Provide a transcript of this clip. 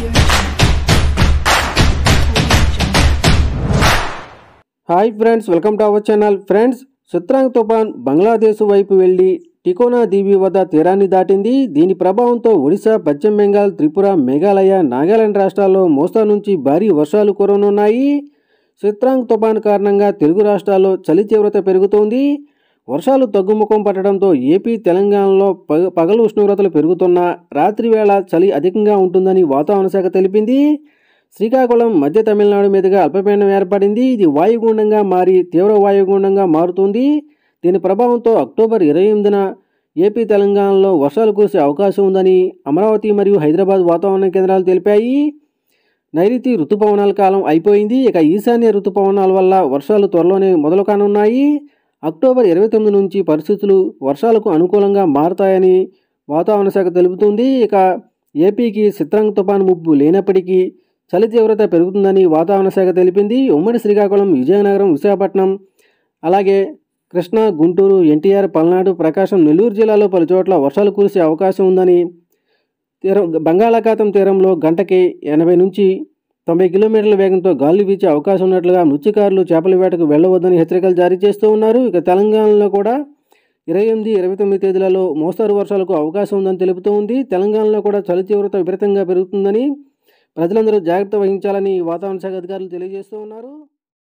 hi friends welcome to our channel friends Sitrang తుఫాన్ బంగ్లాదేశ్ వైపు వెళ్లి టికోనా దీవి వద్ద తీరాన్ని దాటింది దీని ప్రభావంతో ఒడిశా పశ్చిమ బెంగాల్ త్రిపుర మేఘాలయ నాగాలాండ్ రాష్ట్రాల్లో మోస్తా నుంచి భారీ వర్షాలు కురవనున్నాయి చిత్రాంగ్ తుఫాన్ కారణంగా తెలుగు రాష్ట్రాల్లో చలి తీవ్రత పెరుగుతోంది వర్షాలు తగ్గుముఖం పట్టడంతో ఏపీ తెలంగాణలో పగ పగలు ఉష్ణోగ్రతలు పెరుగుతున్నా రాత్రి వేళ చలి అధికంగా ఉంటుందని వాతావరణ శాఖ తెలిపింది శ్రీకాకుళం మధ్య తమిళనాడు మీదుగా అల్పపీడనం ఏర్పడింది ఇది వాయుగుండంగా మారి తీవ్ర వాయుగుండంగా మారుతుంది దీని ప్రభావంతో అక్టోబర్ ఇరవై ఎనిమిదిన ఏపీ తెలంగాణలో వర్షాలు కురిసే అవకాశం ఉందని అమరావతి మరియు హైదరాబాద్ వాతావరణ కేంద్రాలు తెలిపాయి నైరుతి ఋతుపవనాల కాలం అయిపోయింది ఇక ఈశాన్య ఋతుపవనాల వల్ల వర్షాలు త్వరలోనే మొదలు కానున్నాయి అక్టోబర్ ఇరవై తొమ్మిది నుంచి పరిస్థితులు వర్షాలకు అనుకూలంగా మారతాయని వాతావరణ శాఖ తెలుపుతుంది ఇక ఏపీకి చిత్రంగ్ తుఫాన్ ముప్పు లేనప్పటికీ చలి తీవ్రత పెరుగుతుందని వాతావరణ శాఖ తెలిపింది ఉమ్మడి శ్రీకాకుళం విజయనగరం విశాఖపట్నం అలాగే కృష్ణా గుంటూరు ఎన్టీఆర్ పల్నాడు ప్రకాశం నెల్లూరు జిల్లాలో పలు చోట్ల వర్షాలు కురిసే అవకాశం ఉందని తీరం బంగాళాఖాతం తీరంలో గంటకి ఎనభై నుంచి తొంభై కిలోమీటర్ల వేగంతో గాలి వీచే అవకాశం ఉన్నట్లుగా మత్స్యకారులు చేపల వేటకు వెళ్లవద్దని హెచ్చరికలు జారీ చేస్తూ ఉన్నారు ఇక తెలంగాణలో కూడా ఇరవై ఎనిమిది ఇరవై తొమ్మిది తేదీలలో మోస్తారు వర్షాలకు అవకాశం ఉందని తెలుపుతూ ఉంది తెలంగాణలో కూడా చలి తీవ్రత విపరీతంగా పెరుగుతుందని ప్రజలందరూ జాగ్రత్త వహించాలని వాతావరణ శాఖ అధికారులు తెలియజేస్తూ ఉన్నారు